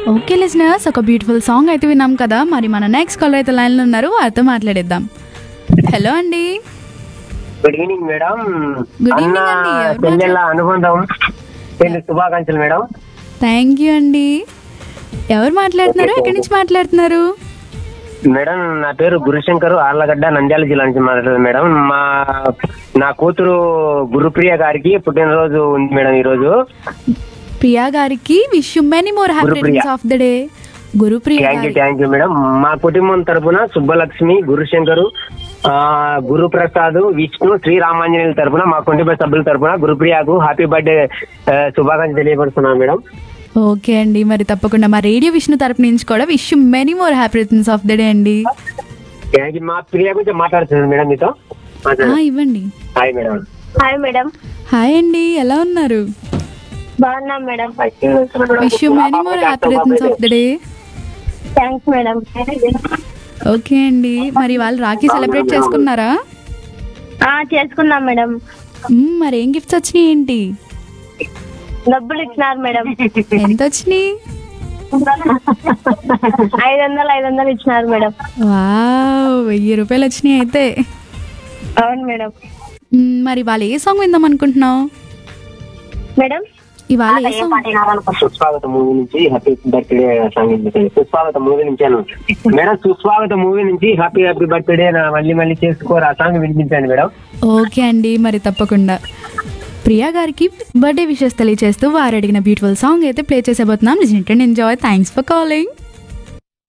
Okay listeners ఒక beautiful song అయితే విన్నాం కదా మరి మన నెక్స్ట్ కాలర్ అయితే లైన్లో ఉన్నారు వారితో మాట్లాడేద్దాం హలో అండి గుడ్ ఈవినింగ్ మేడం Good అన్న evening అండి. ఎవరు చెల్లెళ్ళ అనుబంధం పెళ్లి శుభాకాంక్షలు మేడం థ్యాంక్ యూ అండి ఎవరు మాట్లాడుతున్నారు ఎక్కడి నుంచి మాట్లాడుతున్నారు మేడం నా పేరు గురుశంకర్ ఆర్లగడ్డ నంద్యాల జిల్లా నుంచి మాట్లాడుతుంది మేడం మా నా కూతురు గురుప్రియ గారికి పుట్టినరోజు ఉంది మేడం ఈ రోజు ప్రియా గారికి wish you many more happy Gurupriya. Returns of the day Gurupriya thank you గారి థ్యాంక్ యూ మేడం మా కుటుంబం తరపున సుబ్బలక్ష్మి గురుశంకరు ఆ, గురుప్రసాద్ విష్ణు శ్రీరామాంజనేయుల తరపున మా కుటుంబ సభ్యుల తరపున గురుప్రియకు హ్యాపీ బర్త్డే శుభాకాంక్షలు తెలియపరుస్తున్నాను మేడం ఓకే అండి మరి తప్పకుండా మా రేడియో విష్ణు తరపు నుంచి కూడా wish you many more happy returns of the day అండి థ్యాంక్ యూ మా ప్రియ గురించి మాట్లాడుతున్నాను మేడం మీతో ఆ, మాట్లాడండి. ఇవ్వండి hi madam hi madam hi అండి ఎలా ఉన్నారు బాగున్నాం madam wish you many more happy returns of the day thanks madam okay అండి మరి వాళ్ళు రాఖీ సెలబ్రేట్ చేసుకున్నారా ఆ, చేసుకున్నాం మేడం మ్మ్, మరి ఏం గిఫ్ట్స్ వచ్చినాయి ఏంటి డబ్బులు ఇచ్చినారు మేడం ఎంత వచ్చినాయి ఐదు వందలు ఐదు వందలు ఇచ్చినారు మేడం వావ్ వెయ్యి రూపాయలు వచ్చినాయి అయితే అవును మేడం మ్మ్, మరి వాళ్ళు ఏ సాంగ్ విందాం అనుకుంటున్నావు మేడం ఇవాళ ఏ సాంగ్ సుస్వాగత మూవీ నుంచి హ్యాపీ బర్త్డే సాంగ్ వినిపించండి. సుస్వాగత మూవీ నుంచి అను మేడం సుస్వాగత మూవీ నుంచి హ్యాపీ హ్యాపీ బర్త్డే నా మళ్ళీ మళ్ళీ చేసుకోరు ఆ సాంగ్ వినిపించండి మేడం ఓకే అండి మరి తప్పకుండా ప్రియా గారికి బర్త్డే విషెస్ తెలియజేస్తూ వారు అడిగిన బ్యూటిఫుల్ సాంగ్ అయితే ప్లే చేసేబోతున్నాం listen and enjoy thanks for calling